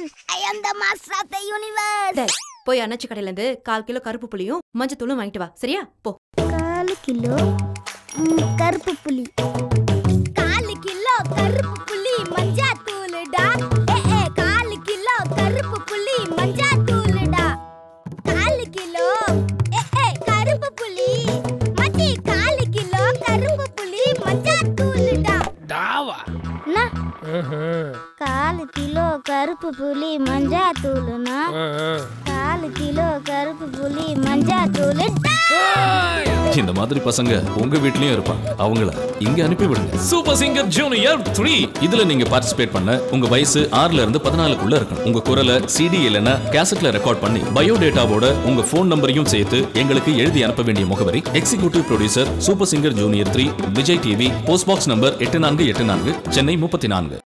I am the master of the universe டேய், போய் அண்ணாச்சி கடையில இருந்து கால் கிலோ கருப்பு புளியும் மஞ்சத்தூளும் வாங்கிட்டு வா சரியா போ காலு கிலோ ம், கருப்பு புளி காலு கிலோ கருப்பு புளி மஞ்சா தூளுடா ஏ ஏ காலு கிலோ கருப்பு புளி மஞ்சா தூளுடா காலு கிலோ ஏ ஏ கருப்பு புளி மச்சி காலு கிலோ கருப்பு புளி மஞ்சா தூளுடா டாவா என்ன காலு கிலோ கருப்பு புளி மஞ்சா தூளுனா காலு கிலோ கருப்பு புளி மஞ்சா தூளு இந்த மாதிரி பசங்க உங்க வீட்லயும் இருப்பாங்க அவங்கள இங்க அனுப்பி விடுங்க சூப்பர் சிங்கர் ஜூனியர் த்ரீ இதுல நீங்க பார்ட்டிசிபேட் பண்ண உங்க வயசு ஆறுல இருந்து பதினாலுக்குள்ள இருக்கணும் உங்க குரலை சிடி இல்லைன்னா கேசட்ல ரெக்கார்ட் பண்ணி பயோடேட்டாவோட உங்க ஃபோன் நம்பரையும் சேர்த்து எங்களுக்கு எழுதி அனுப்ப வேண்டிய முகவரி executive producer super singer junior three Vijay TV post box number எட்டு நான்கு எட்டு நான்கு சென்னை முப்பத்தி நான்கு